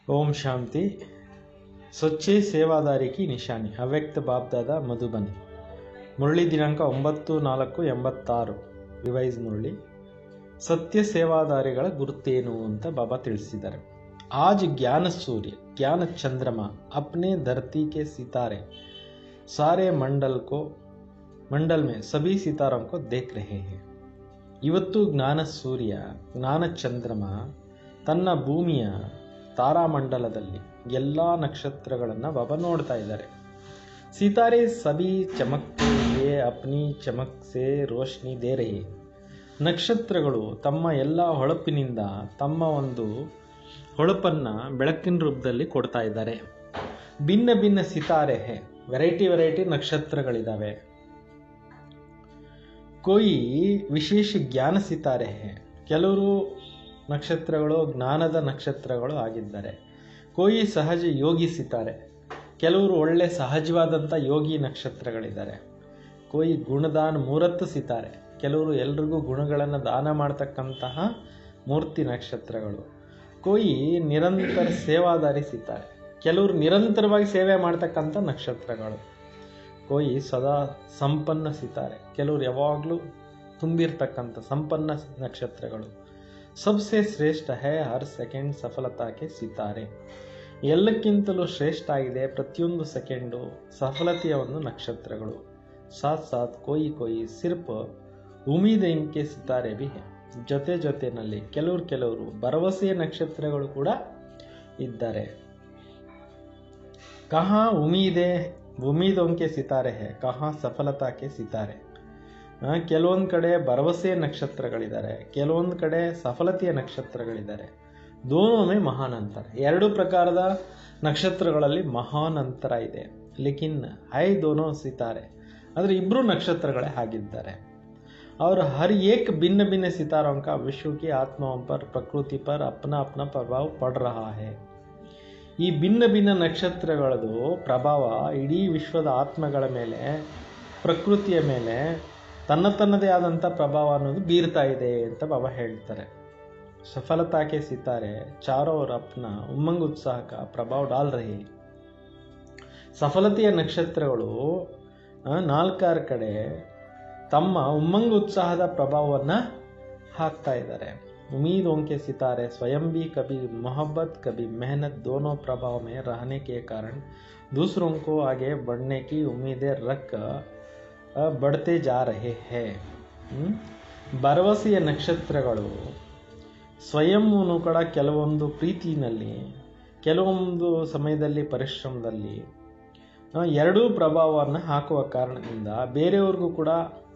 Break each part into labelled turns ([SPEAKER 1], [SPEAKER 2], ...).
[SPEAKER 1] ओम शांति ಸೊಚ್ಚೆ ಸೇವಾದಾರಿ ಕಿ ನಿಶಾನಿ ಅವ್ಯಕ್ತ ಬಾಬ್ದಾದ ಮಧುಬನಿ ಮುರಳಿ ದಿನಾಂಕ ಒಂಬತ್ತು ನಾಲ್ಕು ಎಂಬತ್ತಾರು ರಿವೈಸ್ ಮುರಳಿ ಸತ್ಯ ಸೇವಾದಾರಿಗಳ ಗುರುತೇನು ಅಂತ ಬಾಬಾ ತಿಳಿಸಿದ್ದಾರೆ ಆಜ್ ಜ್ಞಾನ ಸೂರ್ಯ ಜ್ಞಾನ ಚಂದ್ರಮ ಅಪ್ನೆ ಧರತಿ ಕೆ ಸಿತಾರೆ ಸಾರೆ ಮಂಡಲ್ ಕೋ ಮಂಡಲ್ ಮೇ ಸಭಿ ಸಿತಾರೋं को देख रहे हैं ಇವತ್ತು ಜ್ಞಾನ ಸೂರ್ಯ ಜ್ಞಾನ ಚಂದ್ರಮ ತನ್ನ ಭೂಮಿಯ ತಾರಾಮಂಡಲದಲ್ಲಿ ಎಲ್ಲ ನಕ್ಷತ್ರಗಳನ್ನು ಬಾಬಾ ನೋಡ್ತಾ ಇದ್ದಾರೆ ಸಿತಾರೆ ಸಭಿ ಚಮಕ್ತೆ ಯೇ ಅಪ್ನಿ ಚಮಕ್ ಸೆ ರೋಶ್ನಿ ದೇ ರಹಿ ನಕ್ಷತ್ರಗಳು ತಮ್ಮ ಎಲ್ಲ ಹೊಳಪಿನಿಂದ ತಮ್ಮ ಒಂದು ಹೊಳಪನ್ನು ಬೆಳಕಿನ ರೂಪದಲ್ಲಿ ಕೊಡ್ತಾ ಇದ್ದಾರೆ ಭಿನ್ನ ಭಿನ್ನ ಸಿತಾರೆ ಹೇ ವೆರೈಟಿ ವೆರೈಟಿ ನಕ್ಷತ್ರಗಳಿದ್ದಾವೆ ಕೊಯ್ ವಿಶೇಷ ಜ್ಞಾನ ಸಿತಾರೆ ಹೇ ಕೆಲವರು ನಕ್ಷತ್ರಗಳು ಜ್ಞಾನದ ನಕ್ಷತ್ರಗಳು ಆಗಿದ್ದಾರೆ ಕೊಯ್ ಸಹಜ ಯೋಗಿ ಸಿತಾರೆ ಕೆಲವರು ಒಳ್ಳೆ ಸಹಜವಾದಂಥ ಯೋಗಿ ನಕ್ಷತ್ರಗಳಿದ್ದಾರೆ ಕೊಯ್ ಗುಣದಾನ ಮೂರತ್ತು ಸಿತಾರೆ ಕೆಲವರು ಎಲ್ರಿಗೂ ಗುಣಗಳನ್ನು ದಾನ ಮಾಡ್ತಕ್ಕಂತಹ ಮೂರ್ತಿ ನಕ್ಷತ್ರಗಳು ಕೊಯ್ ನಿರಂತರ ಸೇವಾದಾರಿ ಸಿತಾರೆ ಕೆಲವರು ನಿರಂತರವಾಗಿ ಸೇವೆ ಮಾಡ್ತಕ್ಕಂಥ ನಕ್ಷತ್ರಗಳು ಕೊಯ್ ಸದಾ ಸಂಪನ್ನ ಸಿತಾರೆ ಕೆಲವರು ಯಾವಾಗಲೂ ತುಂಬಿರ್ತಕ್ಕಂಥ ಸಂಪನ್ನ ನಕ್ಷತ್ರಗಳು ಸಬ್ಸೆ ಶ್ರೇಷ್ಠ ಹೇ ಹರ್ ಸೆಕೆಂಡ್ ಸಫಲತಾಕ್ಕೆ ಸಿತಾರೆ ಎಲ್ಲಕ್ಕಿಂತಲೂ ಶ್ರೇಷ್ಠ ಆಗಿದೆ ಪ್ರತಿಯೊಂದು ಸೆಕೆಂಡು ಸಫಲತೆಯ ಒಂದು ನಕ್ಷತ್ರಗಳು ಸಾಥ್ ಸಾಥ್ ಕೊಯ್ ಕೊಯ್ ಸಿರ್ಪ್ ಉಮೀದ್ ಇಂಕೆ ಸಿತಾರೆ ಬಿ ಹೇ ಜೊತೆ ಜೊತೆಯಲ್ಲಿ ಕೆಲವರು ಕೆಲವರು ಭರವಸೆಯ ನಕ್ಷತ್ರಗಳು ಕೂಡ ಇದ್ದಾರೆ ಕಹಾ ಉಮೀದೆ ಉಮೀದೊಂಕೆ ಸಿತಾರೆ ಹೇ ಕಹಾ ಸಫಲತಾಕ್ಕೆ ಸಿತಾರೆ ಕೆಲವೊಂದು ಕಡೆ ಭರವಸೆಯ ನಕ್ಷತ್ರಗಳಿದ್ದಾರೆ ಕೆಲವೊಂದು ಕಡೆ ಸಫಲತೆಯ ನಕ್ಷತ್ರಗಳಿದ್ದಾರೆ ದೋನೊಮ್ಮೆ ಮಹಾನ್ ಅಂತರ ಎರಡು ಪ್ರಕಾರದ ನಕ್ಷತ್ರಗಳಲ್ಲಿ ಮಹಾನ್ ಅಂತರ ಇದೆ ಲೇಕಿನ್ ಹೈ ದೋನೋ ಸಿತಾರೆ ಆದರೆ ಇಬ್ಬರು ನಕ್ಷತ್ರಗಳೇ ಆಗಿದ್ದಾರೆ और हर एक भिन्न भिन्न सितारों का विश्व की आत्माओं पर प्रकृति पर अपना अपना प्रभाव पड़ रहा है ಈ ಭಿನ್ನ ಭಿನ್ನ ನಕ್ಷತ್ರಗಳದು ಪ್ರಭಾವ ಇಡೀ ವಿಶ್ವದ ಆತ್ಮಗಳ ಮೇಲೆ ಪ್ರಕೃತಿಯ ಮೇಲೆ ತನ್ನ ತನ್ನದೇ ಆದಂಥ ಪ್ರಭಾವ ಅನ್ನೋದು ಬೀರ್ತಾ ಇದೆ ಅಂತ ಬಾಬಾ ಹೇಳ್ತಾರೆ ಸಫಲತಾಕೆ ಸಿತಾರೆ ಚಾರೋ ಅವ್ರ ಅಪ್ನ ಉಮ್ಮಂಗ್ ಉತ್ಸಾಹ ಕಾ ಪ್ರಭಾವ ಡಾಲ್ ರಹಿ ಸಫಲತೆಯ ನಕ್ಷತ್ರಗಳು ನಾಲ್ಕಾರು ಕಡೆ ತಮ್ಮ ಉಮ್ಮಂಗ್ ಉತ್ಸಾಹದ ಪ್ರಭಾವವನ್ನು ಹಾಕ್ತಾ ಇದ್ದಾರೆ उम्मीद उनके सितारे स्वयं भी कभी मोहब्बत कभी मेहनत दोनों प्रभाव में रहने के कारण दूसरों को आगे बढ़ने की उम्मीदें रख बढ़ते जा रहे हैं ಭರವಸೆಯ ನಕ್ಷತ್ರಗಳು ಸ್ವಯಂನು ಕೂಡ ಕೆಲವೊಂದು ಪ್ರೀತಿನಲ್ಲಿ ಕೆಲವೊಂದು ಸಮಯದಲ್ಲಿ ಪರಿಶ್ರಮದಲ್ಲಿ ಎರಡೂ ಪ್ರಭಾವವನ್ನು ಹಾಕುವ ಕಾರಣದಿಂದ ಬೇರೆಯವ್ರಿಗೂ ಕೂಡ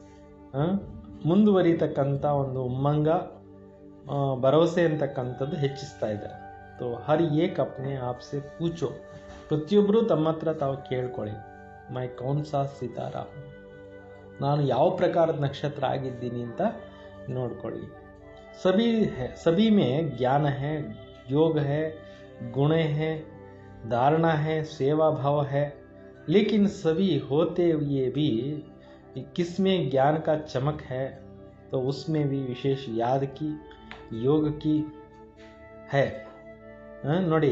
[SPEAKER 1] ಮುಂದುವರಿತಕ್ಕಂಥ ಒಂದು ಉಮ್ಮಂಗ ಭರವಸೆ ಅಂತಕ್ಕಂಥದ್ದು ಹೆಚ್ಚಿಸ್ತಾ ಇದ್ದಾರೆ ತೋ ಹರ್ ಏಕ್ ಅಪ್ನೆ ಆಪ್ಸೆ ಪೂಚೋ ಪ್ರತಿಯೊಬ್ಬರು ತಮ್ಮ ಹತ್ರ ತಾವು ಕೇಳ್ಕೊಳ್ಳಿ ಮೈ ಕೌನ್ ಸಾ ಸಿತಾರ ನಾನು ಯಾವ ಪ್ರಕಾರದ ನಕ್ಷತ್ರ ಆಗಿದ್ದೀನಿ ಅಂತ ನೋಡ್ಕೊಳ್ಳಿ ಸಭಿ है सभी में ज्ञान है योग है गुण है धारणा है सेवा भाव है लेकिन सभी होते हुए भी किसमें ज्ञान का चमक है तो उसमें भी विशेष याद की ಯೋಗ ಕಿ ಹೇ ನೋಡಿ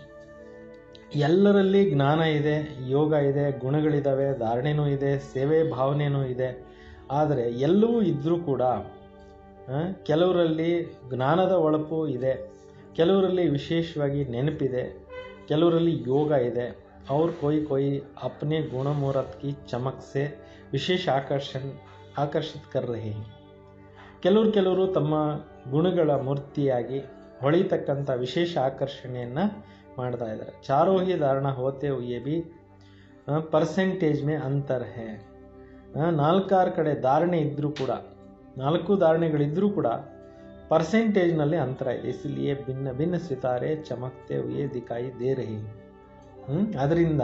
[SPEAKER 1] ಎಲ್ಲರಲ್ಲಿ ಜ್ಞಾನ ಇದೆ ಯೋಗ ಇದೆ ಗುಣಗಳಿದ್ದಾವೆ ಧಾರಣೆನೂ ಇದೆ ಸೇವೆ ಭಾವನೆಯೂ ಇದೆ ಆದರೆ ಎಲ್ಲವೂ ಇದ್ದರೂ ಕೂಡ ಕೆಲವರಲ್ಲಿ ಜ್ಞಾನದ ಒಳಪು ಇದೆ ಕೆಲವರಲ್ಲಿ ವಿಶೇಷವಾಗಿ ನೆನಪಿದೆ ಕೆಲವರಲ್ಲಿ ಯೋಗ ಇದೆ ಅವ್ರ ಕೊಯ್ ಕೊಯ್ ಅಪ್ನೆ ಗುಣಮೂರತ್ ಕಿ ಚಮಕ್ ಸೆ ವಿಶೇಷ ಆಕರ್ಷಣ್ ಆಕರ್ಷಿತ್ ಕರ್ ರಹೆ ಕೆಲವರು ಕೆಲವರು ತಮ್ಮ ಗುಣಗಳ ಮೂರ್ತಿಯಾಗಿ ಹೊಳಿತಕ್ಕಂಥ ವಿಶೇಷ ಆಕರ್ಷಣೆಯನ್ನು ಮಾಡ್ತಾ ಇದ್ದಾರೆ ಚಾರೋಹಿ ಧಾರಣ ಹೋತೆ ಹುಯೆ ಬಿ ಪರ್ಸೆಂಟೇಜ್ ಮೇ ಅಂತರ್ ಹೇ ನಾಲ್ಕಾರು ಕಡೆ ಧಾರಣೆ ಇದ್ದರೂ ಕೂಡ ನಾಲ್ಕು ಧಾರಣೆಗಳಿದ್ದರೂ ಕೂಡ ಪರ್ಸೆಂಟೇಜ್ನಲ್ಲಿ ಅಂತರ ಇದೆ ಇಸಲಿಯೇ ಭಿನ್ನ ಭಿನ್ನ ಸಿತಾರೆ ಚಮಕ್ತೆ ಹುಯೆ ದಿಕಾಯಿ ದೇ ರಹಿ ಅದರಿಂದ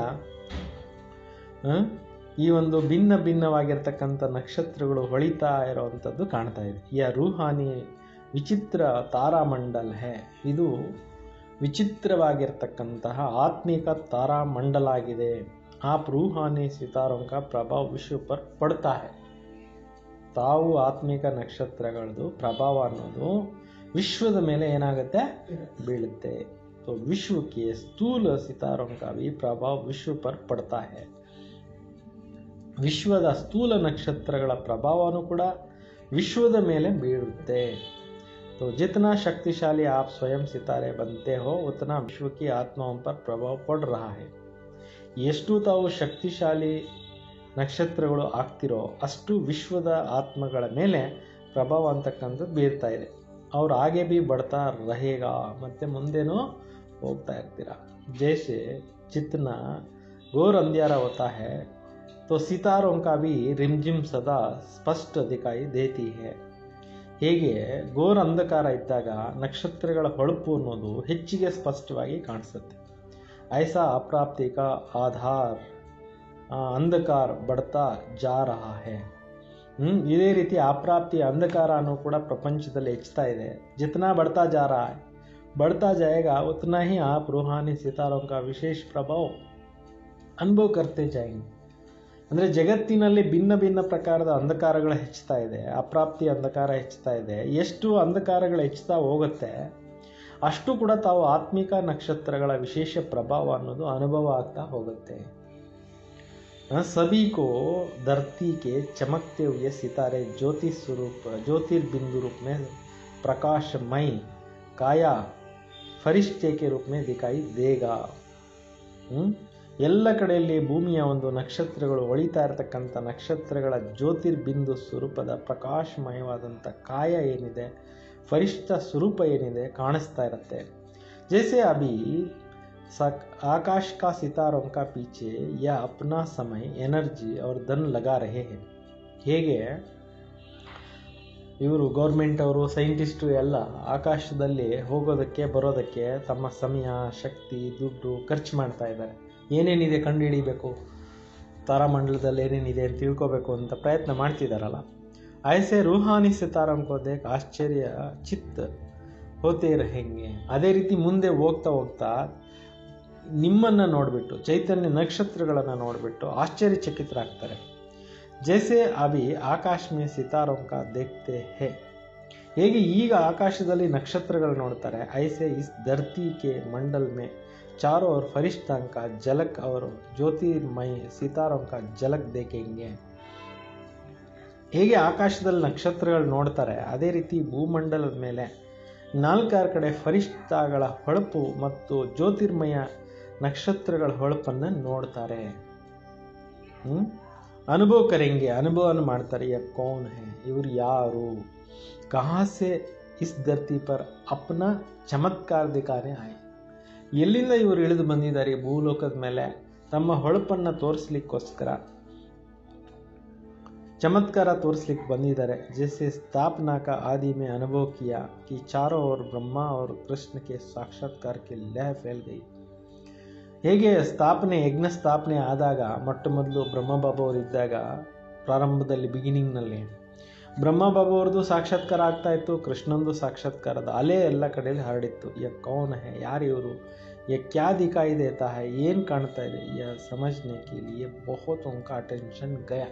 [SPEAKER 1] ಈ ಒಂದು ಭಿನ್ನ ಭಿನ್ನವಾಗಿರ್ತಕ್ಕಂಥ ನಕ್ಷತ್ರಗಳು ಹೊಳಿತಾ ಇರೋವಂಥದ್ದು ಕಾಣ್ತಾ ಇದೆ ಯ ರೂಹಾನಿ ವಿಚಿತ್ರ ತಾರಾಮಂಡಲ್ ಹೇ ಇದು ವಿಚಿತ್ರವಾಗಿರ್ತಕ್ಕಂತಹ ಆತ್ಮಿಕ ತಾರಾಮಂಡಲ ಆಗಿದೆ ಆಪ್ ರೂಹಾನಿ ಸಿತಾರೋಂ ಕಾ ಪ್ರಭಾವ ವಿಶ್ವ ಪರ್ ಪಡ್ತಾ ಹೇ ತಾವು ಆತ್ಮಿಕ ನಕ್ಷತ್ರಗಳದು ಪ್ರಭಾವ ಅನ್ನೋದು ವಿಶ್ವದ ಮೇಲೆ ಏನಾಗುತ್ತೆ ಬೀಳುತ್ತೆ तो विश्व के स्थूल सितारों का भी प्रभाव विश्व पर पड़ता है ವಿಶ್ವದ ಸ್ಥೂಲ ನಕ್ಷತ್ರಗಳ ಪ್ರಭಾವನೂ ಕೂಡ ವಿಶ್ವದ ಮೇಲೆ ಬೀಳುತ್ತೆ तो जितना शक्तिशाली आप स्वयं सितारे बनते हो उतना विश्व की आत्माओं पर प्रभाव पड़ रहा है ಎಷ್ಟು ತಾವು ಶಕ್ತಿಶಾಲಿ ನಕ್ಷತ್ರಗಳು ಆಗ್ತಿರೋ ಅಷ್ಟು ವಿಶ್ವದ ಆತ್ಮಗಳ ಮೇಲೆ ಪ್ರಭಾವ ಅಂತಕ್ಕಂಥದ್ದು ಬೀರ್ತಾ ಇದೆ ಅವ್ರು ಹಾಗೆ ಬಿ ಬಡ್ತಾ ರಹೇಗ ಮತ್ತು ಮುಂದೆನೂ ಹೋಗ್ತಾ ಇರ್ತೀರ ಜೈಸೆ ಚಿತ್ನ ಗೋರ್ ಅಂದ್ಯಾರ ಹೋತಾ है तो सितारों का भी रिमझिम सदा ಸ್ಪಷ್ಟ ದಿಕಾಯಿ ದೇತಿ है ಹೇಗೆ ಘೋರ ಅಂಧಕಾರ ಇದ್ದಾಗ ನಕ್ಷತ್ರಗಳ ಹೊಳಪು ಅನ್ನೋದು ಹೆಚ್ಚಿಗೆ ಸ್ಪಷ್ಟವಾಗಿ ಕಾಣಿಸುತ್ತೆ ಐಸಾ ಅಪ್ರಾಪ್ತಿ ಕಾ ಆಧಾರ್ ಆ, ಅಂಧಕಾರ ಬಡ್ತಾ ಜಾ ರಹಾ ಹೇ ಹ್ಮ್ ಇದೇ ರೀತಿ ಅಪ್ರಾಪ್ತಿ ಅಂಧಕಾರ ಅನ್ನೋ ಕೂಡ ಪ್ರಪಂಚದಲ್ಲಿ ಹೆಚ್ಚುತ್ತಾ ಇದೆ ಜಿತನಾ ಬಡ್ತಾ ಜಾ ರಹಾ ಹೈ बढ़ता जाएगा उतना ही आप रूहानी सितारों का विशेष प्रभाव ಅನುಭವ करते जाएंगे ಅಂದರೆ ಜಗತ್ತಿನಲ್ಲಿ ಭಿನ್ನ ಭಿನ್ನ ಪ್ರಕಾರದ ಅಂಧಕಾರಗಳು ಹೆಚ್ಚುತ್ತಾ ಇದೆ ಅಪ್ರಾಪ್ತಿ ಅಂಧಕಾರ ಹೆಚ್ಚುತ್ತಾ ಇದೆ ಎಷ್ಟು ಅಂಧಕಾರಗಳು ಹೆಚ್ಚುತ್ತಾ ಹೋಗುತ್ತೆ ಅಷ್ಟು ಕೂಡ ತಾವು ಆತ್ಮಿಕ ನಕ್ಷತ್ರಗಳ ವಿಶೇಷ ಪ್ರಭಾವ ಅನ್ನೋದು ಅನುಭವ ಆಗ್ತಾ ಹೋಗುತ್ತೆ हाँ, सभी को धरती के चमकते हुए सितारे ज्योति स्वरूप ज्योतिर्बिंदु रूप में प्रकाशमय काया फरिश्ते के रूप में दिखाई देगा ಹ್ಮ್? ಎಲ್ಲ ಕಡೆಯಲ್ಲಿ ಭೂಮಿಯ ಒಂದು ನಕ್ಷತ್ರಗಳು ಹೊಳಿತಾ ಇರತಕ್ಕಂಥ ನಕ್ಷತ್ರಗಳ ಜ್ಯೋತಿರ್ಬಿಂದು ಸ್ವರೂಪದ ಪ್ರಕಾಶಮಯವಾದಂಥ ಕಾಯ ಏನಿದೆ ಫರಿಷ್ಠ ಸ್ವರೂಪ ಏನಿದೆ ಕಾಣಿಸ್ತಾ ಇರುತ್ತೆ ಜೈಸೆ ಅಭಿ सक आकाश का सितारों का पीछे या अपना समय एनर्जी और धन लगा रहे हैं ಹೇಗೆ ಇವರು ಗೌರ್ಮೆಂಟ್ ಅವರು ಸೈಂಟಿಸ್ಟು ಎಲ್ಲ ಆಕಾಶದಲ್ಲಿ ಹೋಗೋದಕ್ಕೆ ಬರೋದಕ್ಕೆ ತಮ್ಮ ಸಮಯ ಶಕ್ತಿ ದುಡ್ಡು ಖರ್ಚು ಮಾಡ್ತಾ ಇದ್ದಾರೆ ಏನೇನಿದೆ ಕಂಡುಹಿಡಿಬೇಕು ತಾರಾಮಂಡಲದಲ್ಲಿ ಏನೇನಿದೆ ಅಂತ ತಿಳ್ಕೋಬೇಕು ಅಂತ ಪ್ರಯತ್ನ ಮಾಡ್ತಿದ್ದಾರಲ್ಲ ಐಸೆ ರೂಹಾನಿ ಸಿತಾರಂ ಕೋ ದೇಖ್ ಆಶ್ಚರ್ಯ ಚಿತ್ ಹೋತೇ रहेंगे ಅದೇ ರೀತಿ ಮುಂದೆ ಹೋಗ್ತಾ ಹೋಗ್ತಾ ನಿಮ್ಮನ್ನು ನೋಡಿಬಿಟ್ಟು ಚೈತನ್ಯ ನಕ್ಷತ್ರಗಳನ್ನು ನೋಡಿಬಿಟ್ಟು ಆಶ್ಚರ್ಯಚಕಿತರಾಗ್ತಾರೆ ಜೈಸೆ ಅಭಿ ಆಕಾಶ ಮೇ ಸಿತಾರೋं का देखते हैं ಹೇಗೆ ಈಗ ಆಕಾಶದಲ್ಲಿ ನಕ್ಷತ್ರಗಳು ನೋಡ್ತಾರೆ ಐಸೆ ಇಸ್ ಧರ್ತಿ ಕೆ ಮಂಡಲ್ ಮೇ चारों ओर फरिश्ता का झलक और ज्योतिर्मय सितारों का झलक देखेंगे ಹೇಗೆ ಆಕಾಶದಲ್ಲಿ ನಕ್ಷತ್ರಗಳು ನೋಡ್ತಾರೆ ಅದೇ ರೀತಿ ಭೂಮಂಡಲದ ಮೇಲೆ ನಾಲ್ಕಾರು ಕಡೆ ಫರಿಷ್ಠಗಳ ಹೊಳಪು ಮತ್ತು ಜ್ಯೋತಿರ್ಮಯ ನಕ್ಷತ್ರಗಳ ಹೊಳಪನ್ನು ನೋಡ್ತಾರೆ ಹ್ಮ್ ಅನುಭವ ಕರೆಂಗೆ ಅನುಭವನ ಮಾಡ್ತಾರೆ ಯ ಕೌನ್ ಹೇ ಇವರು ಯಾರು ಕಹಾ ಸೆ ಇಸ್ ಧರ್ತಿ ಪರ್ ಅಪ್ನ ಚಮತ್ಕಾರ ದಿಕಾನೆ ಆಯ್ ಎಲ್ಲಿಂದ ಇವರು ಇಳಿದು ಬಂದಿದ್ದಾರೆ ಈ ಭೂಲೋಕದ ಮೇಲೆ ತಮ್ಮ ಹೊಳಪನ್ನು ತೋರಿಸ್ಲಿಕ್ಕೋಸ್ಕರ चमत्कार तोरिस्लिಕ್ಕೆ ಬಂದಿದ್ದಾರೆ जैसे स्थापना का आदि में अनुभव किया कि चारों ओर ब्रह्मा और कृष्ण के साक्षात्कार की लह फैल गई ಹೇಗೆ ಸ್ಥಾಪನೆ ಯಜ್ಞ ಸ್ಥಾಪನೆ ಆದಾಗ ಮೊಟ್ಟ ಮೊದಲು ಬ್ರಹ್ಮಬಾಬು ಅವರು ಇದ್ದಾಗ ಪ್ರಾರಂಭದಲ್ಲಿ ಬಿಗಿನಿಂಗ್ನಲ್ಲಿ ಬ್ರಹ್ಮಬಾಬು ಅವ್ರದ್ದು ಸಾಕ್ಷಾತ್ಕಾರ ಆಗ್ತಾ ಇತ್ತು ಕೃಷ್ಣಂದು ಸಾಕ್ಷಾತ್ಕಾರದ ಅಲೆ ಎಲ್ಲ ಕಡೆಯಲ್ಲಿ ಹರಡಿತ್ತು ಯ ಕೌನ್ ಹೇ ಯಾರು ಇವರು ಯ ಕ್ಯಾ ದಿಕಾಯಿ ದೇತಾ ಹೈ ಏನು ಕಾಣ್ತಾ ಇದೆ ಯ ಸಮಜ್ನೆ ಕೆ ಲಿಯೆ ಬಹುತ್ ಉಂಕ ಅಟೆನ್ಷನ್ ಗಯ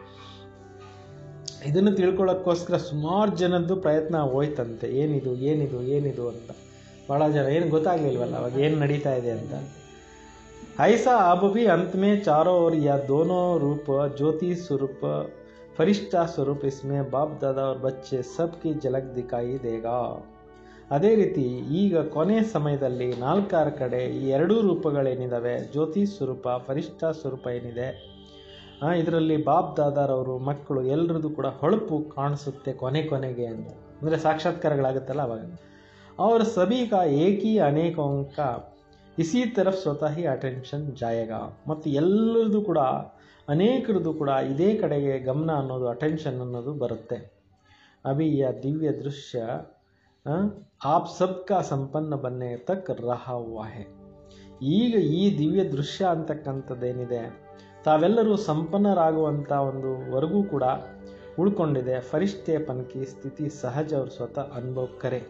[SPEAKER 1] ಇದನ್ನು ತಿಳ್ಕೊಳ್ಳೋಕ್ಕೋಸ್ಕರ ಸುಮಾರು ಜನದ್ದು ಪ್ರಯತ್ನ ಹೋಯ್ತಂತೆ ಏನಿದು ಏನಿದು ಏನಿದು ಅಂತ ಭಾಳ ಜನ ಏನು ಗೊತ್ತಾಗ್ಲಿಲ್ವಲ್ಲ ಅವಾಗ ಏನು ನಡೀತಾ ಇದೆ ಅಂತ ऐसा अब भी अंत में चारों ओर या दोनों रूप ज्योति स्वरूप फरिश्ता स्वरूप इसमें बाप दादा और बच्चे सबकी झलक दिखाई देगा ಅದೇ ರೀತಿ ಈಗ ಕೊನೆ ಸಮಯದಲ್ಲಿ ನಾಲ್ಕಾರು ಕಡೆ ಈ ಎರಡೂ ರೂಪಗಳೇನಿದ್ದಾವೆ ಜ್ಯೋತಿ ಸ್ವರೂಪ ಫರಿಷ್ಠ ಸ್ವರೂಪ ಏನಿದೆ ಇದರಲ್ಲಿ ಬಾಪ್ ದಾದಾರವರು ಮಕ್ಕಳು ಎಲ್ಲರದ್ದು ಕೂಡ ಹೊಳಪು ಕಾಣಿಸುತ್ತೆ ಕೊನೆ ಕೊನೆಗೆ ಅಂತ ಅಂದರೆ ಸಾಕ್ಷಾತ್ಕಾರಗಳಾಗುತ್ತಲ್ಲ ಅವಾಗ ಅವ್ರ ಸಭಿ ಕಾ ಏಕಿ ಅನೇಕ ಇಸಿ ತರಫ್ ಸ್ವತಃ ಹಿ ಅಟೆನ್ಷನ್ ಜಾಯಗ ಮತ್ತು ಎಲ್ಲರದು ಕೂಡ ಅನೇಕರದು ಕೂಡ ಇದೇ ಕಡೆಗೆ ಗಮನ ಅನ್ನೋದು ಅಟೆನ್ಷನ್ ಅನ್ನೋದು ಬರುತ್ತೆ ಅಭಿ ಯ ದಿವ್ಯ ದೃಶ್ಯ ಆ, ಆಪ್ ಸಬ್ಕಾ ಸಂಪನ್ನ ಬನ್ನೆ ತಕ್ ರಹಾ ಹುವಾ ಹೇ ಈಗ ಈ ದಿವ್ಯ ದೃಶ್ಯ ಅಂತಕ್ಕಂಥದ್ದೇನಿದೆ ತಾವೆಲ್ಲರೂ ಸಂಪನ್ನರಾಗುವಂಥ ಒಂದು ವರೆಗೂ ಕೂಡ ಉಳ್ಕೊಂಡಿದೆ ಫರಿಷ್ಠೆ ಪನ್ಕಿ ಸ್ಥಿತಿ ಸಹಜ ಅವ್ರ ಸ್ವತಃ ಅನುಭವ ಕರೆ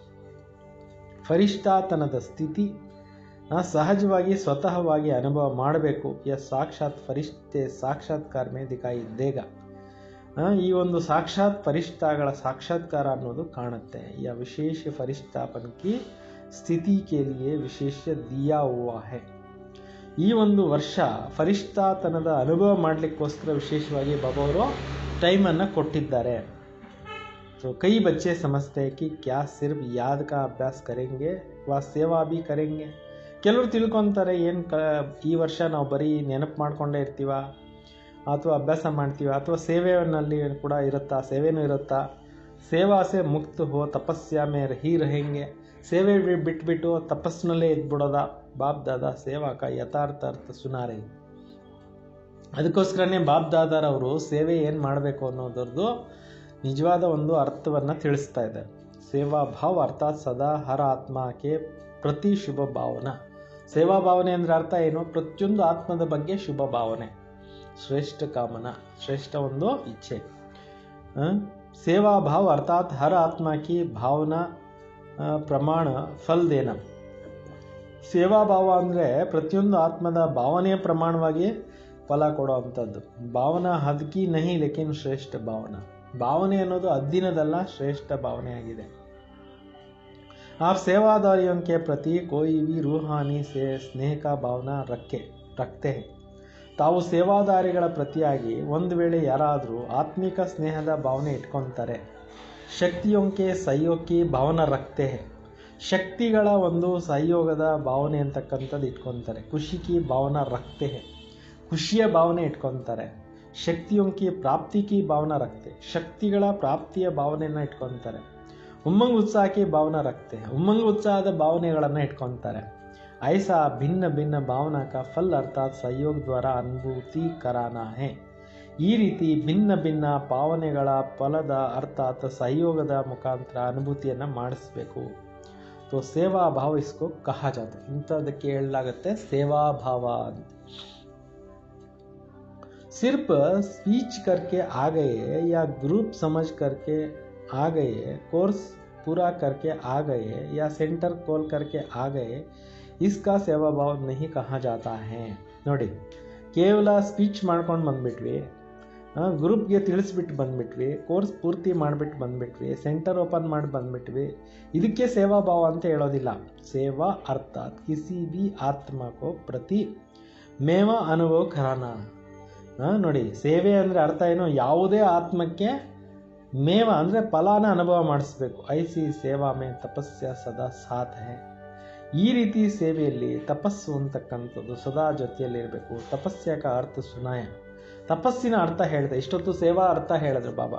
[SPEAKER 1] ಫರಿಷ್ಠಾತನದ ಸ್ಥಿತಿ ಆ, ಸಹಜವಾಗಿ ಸ್ವತಃವಾಗಿ ಅನುಭವ ಮಾಡಬೇಕು ಯ ಸಾಕ್ಷಾತ್ ಫರಿಷ್ಠೆ ಸಾಕ್ಷಾತ್ಕಾರ ಮೇ ದಿಕಾಯಿ ದೇಗ ಆ, ಈ ಒಂದು ಸಾಕ್ಷಾತ್ ಫರಿಷ್ಠಗಳ ಸಾಕ್ಷಾತ್ಕಾರ ಅನ್ನೋದು ಕಾಣುತ್ತೆ ಯ ವಿಶೇಷ ಫರಿಷ್ಠಾಪನಕಿ ಸ್ಥಿತಿ के लिए ವಿಶೇಷ ದಿಯಾ ಹುआ है ಈ ಒಂದು ವರ್ಷ ಫರಿಷ್ಠಾತನದ ಅನುಭವ ಮಾಡಲಿಕ್ಕೋಸ್ಕರ ವಿಶೇಷವಾಗಿ ಬಾಬಾ ಅವರು ಟೈಮನ್ನು ಕೊಟ್ಟಿದ್ದಾರೆ तो कई बच्चे समझते हैं कि क्या सिर्फ याद का अभ्यास करेंगे ವ ಸೇವಾ भी करेंगे ಕೆಲವರು ತಿಳ್ಕೊತಾರೆ ಏನು ಕ ಈ ವರ್ಷ ನಾವು ಬರೀ ನೆನಪು ಮಾಡ್ಕೊಂಡೇ ಇರ್ತೀವ ಅಥವಾ ಅಭ್ಯಾಸ ಮಾಡ್ತೀವ ಅಥವಾ ಸೇವೆಯಲ್ಲಿ ಕೂಡ ಇರುತ್ತಾ ಸೇವೆನೂ ಇರುತ್ತಾ ಸೇವಾ ಸೆ ಮುಕ್ತ ಹೋ ತಪಸ್ಯ ಮೇ ರಹಿ ರಹೆಂಗೆ ಸೇವೆ ಬಿ- ಬಿಟ್ಬಿಟ್ಟು ತಪಸ್ಸಿನಲ್ಲೇ ಇದ್ಬಿಡೋದ ಬಾಪ್ ದಾದಾ ಸೇವಾಕ ಯಥಾರ್ಥ ಅರ್ಥ ಸುನಾರೆ ಅದಕ್ಕೋಸ್ಕರನೇ ಬಾಪ್ ದಾದಾರವರು ಸೇವೆ ಏನು ಮಾಡಬೇಕು ಅನ್ನೋದ್ರದ್ದು ನಿಜವಾದ ಒಂದು ಅರ್ಥವನ್ನು ತಿಳಿಸ್ತಾ ಇದೆ ಸೇವಾ ಭಾವ ಅರ್ಥಾತ್ ಸದಾ ಹರ ಆತ್ಮಕ್ಕೆ ಪ್ರತಿ ಶುಭ ಭಾವನ ಸೇವಾ ಭಾವನೆ ಅಂದ್ರೆ ಅರ್ಥ ಏನು ಪ್ರತಿಯೊಂದು ಆತ್ಮದ ಬಗ್ಗೆ ಶುಭ ಭಾವನೆ ಶ್ರೇಷ್ಠ ಕಾಮನ ಶ್ರೇಷ್ಠ ಒಂದು ಇಚ್ಛೆ ಆ? ಸೇವಾ ಭಾವ ಅರ್ಥಾತ್ ಹರ ಆತ್ಮ ಕಿ ಭಾವನಾ ಆ, ಪ್ರಮಾಣ ಫಲ್ ದೇನ ಸೇವಾ ಭಾವ ಅಂದರೆ ಪ್ರತಿಯೊಂದು ಆತ್ಮದ ಭಾವನೆಯ ಪ್ರಮಾಣವಾಗಿ ಫಲ ಕೊಡೋ ಅಂಥದ್ದು ಭಾವನಾ ಹದ್ಕಿ ನಹಿ ಲೇಕಿನ್ ಶ್ರೇಷ್ಠ ಭಾವನಾ ಭಾವನೆ ಅನ್ನೋದು ಅದ್ದಿನದಲ್ಲ ಶ್ರೇಷ್ಠ ಭಾವನೆಯಾಗಿದೆ आप सेवादारियों के प्रति कोई भी रूहानी से स्नेह का ಭಾವನಾ ರಕ್ಕೆ ರಕ್ತೆ ತಾವು ಸೇವಾದಾರಿಗಳ ಪ್ರತಿಯಾಗಿ ಒಂದು ವೇಳೆ ಯಾರಾದರೂ ಆತ್ಮಿಕ ಸ್ನೇಹದ ಭಾವನೆ ಇಟ್ಕೊತಾರೆ ಶಕ್ತಿಯೊಂಕೆ ಸಹಯೋಗಿ ಭಾವನಾ ರಕ್ತೆ ಶಕ್ತಿಗಳ ಒಂದು ಸಹಯೋಗದ ಭಾವನೆ ಅಂತಕ್ಕಂಥದ್ದು ಇಟ್ಕೊತಾರೆ ಖುಷಿಕಿ ಭಾವನಾ ರಕ್ತೆ ಖುಷಿಯ ಭಾವನೆ ಇಟ್ಕೊತಾರೆ ಶಕ್ತಿಯೊಂಕಿ ಪ್ರಾಪ್ತಿಕಿ ಭಾವನಾ ರಕ್ತೆ ಶಕ್ತಿಗಳ ಪ್ರಾಪ್ತಿಯ ಭಾವನೆಯನ್ನು ಇಟ್ಕೊತಾರೆ ಉಮ್ಮಂಗ್ ಉತ್ಸಾಹಕ್ಕೆ ಭಾವನಾ ರಕ್ತೆ ಉಮ್ಮಂಗ್ ಉತ್ಸಾಹದ ಭಾವನೆಗಳನ್ನು ಇಟ್ಕೊತಾರೆ ಐಸಾ ಭಿನ್ನ ಭಿನ್ನ ಭಾವನಾ ಕಾ ಫಲ್ ಅರ್ಥಾತ್ ಸಹಯೋಗ ದ್ವಾರ ಅನುಭೂತಿ ಕರಾನ ಹೇ ಈ ರೀತಿ ಭಿನ್ನ ಭಿನ್ನ ಭಾವನೆಗಳ ಫಲದ ಅರ್ಥಾತ್ ಸಹಯೋಗದ ಮುಖಾಂತರ ಅನುಭೂತಿಯನ್ನು ಮಾಡಿಸ್ಬೇಕು तो ಸೇವಾ ಭಾವ ಇಸ್ಕೋ ಕಹಾ ಜಾತ ಇಂಥದಕ್ಕೆ ಹೇಳಲಾಗುತ್ತೆ ಸೇವಾ ಭಾವ ಅಂತ सिर्फ स्पीच करके आ गए या ग्रुप समझ करके आ गए कोर्स पूरा करके आ गए या सेंटर कॉल करके आ गए इसका ಸೇವಾ ಭಾವ नहीं कहा जाता है ನೋಡಿ ಕೇವಲ ಸ್ಪೀಚ್ ಮಾಡ್ಕೊಂಡು ಬಂದ್ಬಿಟ್ವಿ ಗ್ರೂಪ್ಗೆ ತಿಳಿಸ್ಬಿಟ್ಟು ಬಂದ್ಬಿಟ್ವಿ ಕೋರ್ಸ್ ಪೂರ್ತಿ ಮಾಡಿಬಿಟ್ಟು ಬಂದ್ಬಿಟ್ವಿ ಸೆಂಟರ್ ಓಪನ್ ಮಾಡಿ ಬಂದ್ಬಿಟ್ವಿ ಇದಕ್ಕೆ ಸೇವಾ ಭಾವ ಅಂತ ಹೇಳೋದಿಲ್ಲ ಸೇವಾ ಅರ್ಥಾತ್ ಕಿಸಿ ಬಿ ಆತ್ಮಕೋ ಪ್ರತಿ ಮೇವ ಅನುಭವ ಖರಾನ ಆ, ನೋಡಿ ಸೇವೆ ಅಂದರೆ ಅರ್ಥ ಏನು ಯಾವುದೇ ಆತ್ಮಕ್ಕೆ ಮೇವ ಅಂದರೆ ಫಲಾನ ಅನುಭವ ಮಾಡಿಸ್ಬೇಕು ಐಸಿ ಸೇವಾ ಮೇ ತಪಸ್ಯ ಸದಾ ಸಾಥ್ ಹೇ ಈ ರೀತಿ ಸೇವೆಯಲ್ಲಿ ತಪಸ್ಸು ಅಂತಕ್ಕಂಥದ್ದು ಸದಾ ಜೊತೆಯಲ್ಲಿರಬೇಕು ತಪಸ್ಯಕ ಅರ್ಥ ಸುನಾಯ ತಪಸ್ಸಿನ ಅರ್ಥ ಹೇಳಿದೆ ಇಷ್ಟೊತ್ತು ಸೇವಾ ಅರ್ಥ ಹೇಳಿದ್ರು ಬಾಬಾ